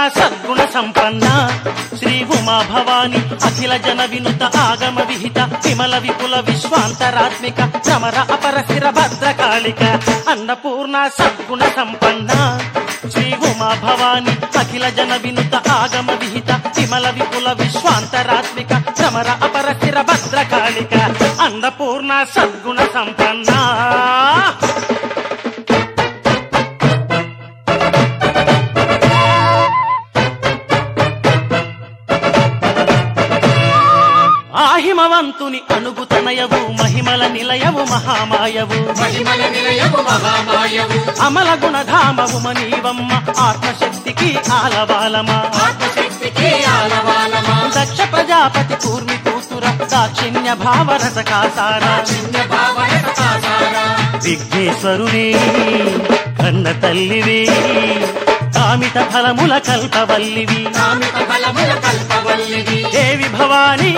సద్గుణ సంపన్న శ్రీ ఉమా భవాని అఖిల జన వినుత ఆగమ విహిత విమల విపుల విశ్వాంతరాత్మిక భ్రమర అపరశిర భద్రకాళిక అన్నపూర్ణ సద్గుణ సంపన్న శ్రీ ఉమా భవాని అఖిల జన వినుత ఆగమ విహిత విమల విపుల విశ్వాంతరాత్మిక భ్రమర అపరశిర భద్రకాళిక అన్నపూర్ణ సద్గుణ సంపన్న ఆహిమవంతుని అనుగుతనయవు మహిమల నిలయవు మహామాయవు మహిమల నిలయము మహామాయవు అమల గుణధామవు మనీవమ్మ ఆత్మశక్తికి ఆలవాలమా ఆత్మశక్తికి ఆలవాలమా దక్ష ప్రజాపతి కూర్మి కూతుర దాక్షిణ్య భావరస కాసారా చిన్న భావన సాసారా విఘ్నేశ్వరుడే కన్న తల్లివే కామిత ఫలముల కల్పవల్లివి కామిత బలముల కల్పవల్లిది దేవి భవానీ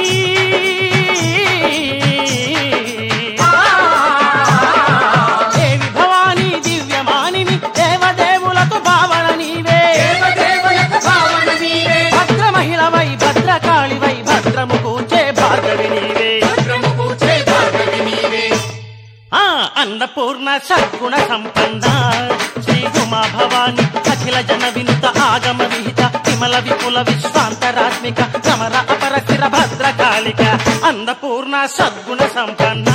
దేవి భవానీ దివ్యమానిని దేవదేవులకు భావన నీవే దేవదేవులకు భావన నీవే భద్ర మహిళవై భద్రకాళివై భద్రము కూర్చే భార్గవి నీవే భద్రము కూర్చే భాగవి నీవే ఆ అన్నపూర్ణ సద్గుణ సంపన్న శ్రీ ఉమా భవాని అఖిల జన వినుత ఆగమ విహిత విమల విపుల విశ్వాంతరాత్మిక సమర అపరశిర భద్రకాళిక అన్నపూర్ణ సద్గుణ సంపన్న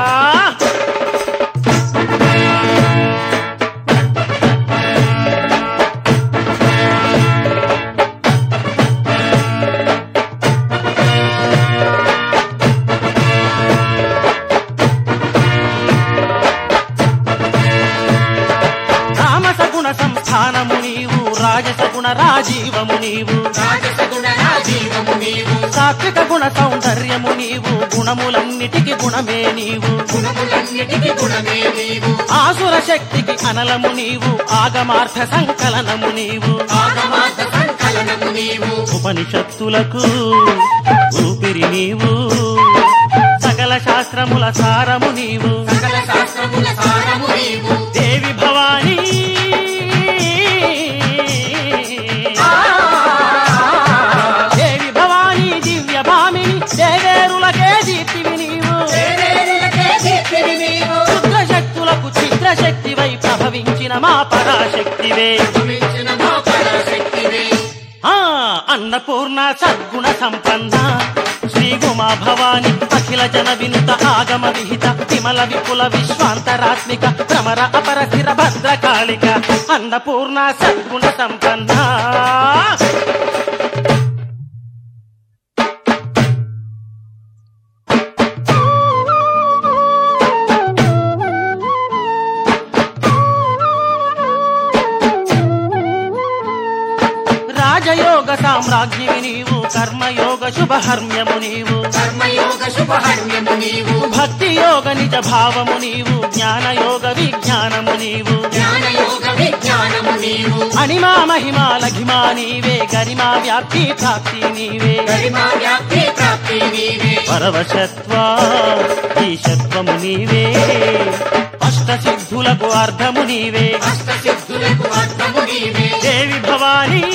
తామస గుణ సంస్థానము నీవు రాజస గుణ రాజీవము నీవు రాజసగుణ రాజీవము నీవు సాత్విక గుణ సౌందర్యము నీవు గుణములన్నిటికి గుణమే నీవు గుణములన్నిటికి గుణమే నీవు ఆసుర శక్తికి అనలము నీవు ఆగమార్థ సంకలనము నీవు ఆగమాత సంకలనము నీవు ఉపనిషత్తులకు ఊపిరి నీవు సకల శాస్త్రముల సారము నీవు సకల శాస్త్రముల సారము నీవు దేవి భవానీ దేవి భవానీ దివ్య భామిని దేవేరులకే దీప్తివి నీవు దేవేరులకే దీప్తివి నీవు రుద్ర శక్తులకు చిత్ర శక్తివై ప్రభవించిన మా పరాశక్తివే మించిన మా పరాశక్తివే ఆ అన్నపూర్ణ సద్గుణ సంపన్న శ్రీ ఉమా భవాని అఖిల జన వినుత ఆగమ విహిత విమల విపుల విశ్వాంతరాత్మిక భ్రమర అపరశిర భద్రకాళిక అన్నపూర్ణ సద్గుణ సంపన్న రాజయోగ సామ్రాజ్ఞివి నీవు కర్మయోగ శుభహర్మ్యము నీవు కర్మయోగ శుభహర్మ్యము నీవు భక్తి యోగ నిజ భావము నీవు జ్ఞానయోగ విజ్ఞానము నీవు జ్ఞానయోగ విజ్ఞానము నీవు అణిమా మహిమా లఘిమా నీవే గరిమా వ్యాప్తి ప్రాప్తి నీవే గరిమా వ్యాప్తి ప్రాప్తి నీవే పరవశత్వ ఈశత్వము నీవే అష్ట సిద్ధులకు అర్థము నీవే అష్ట సిద్ధులకు అర్థము నీవే దేవి భవానీ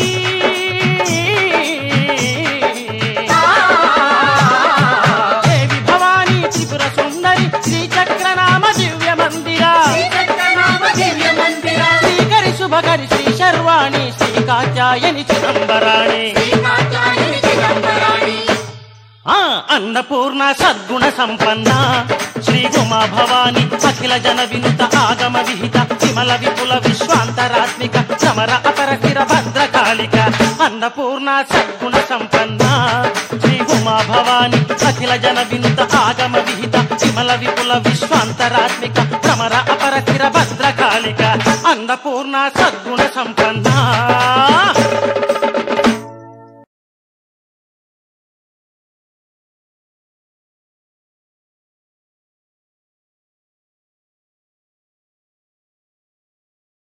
దేవి భవానీ త్రిపుర సుందరి శ్రీ చక్రనామ దివ్య మందిర శ్రీచక్రనామ దివ్య మందిర శ్రీకరి శుభకరి శ్రీ శర్వాణి శ్రీ కాత్యాయని చిదంబరాణి శ్రీ కాత్యాయని చిదంబరాణి ఆ అన్నపూర్ణ సద్గుణ సంపన్న శ్రీ ఉమా భవాని అఖిల జన వినుత ఆగమ విహిత విమల విపుల విశ్వాంతరాత్మిక సమర అపరశిర భద్రకాళిక అన్నపూర్ణ సద్గుణ సంపన్న శ్రీ ఉమా భవాని అఖిల జన వినుత ఆగమ విహిత విమల విపుల విశ్వాంతరాత్మిక భ్రమర అపరశిర భద్రకాళిక అన్నపూర్ణ సద్గుణ సంపన్న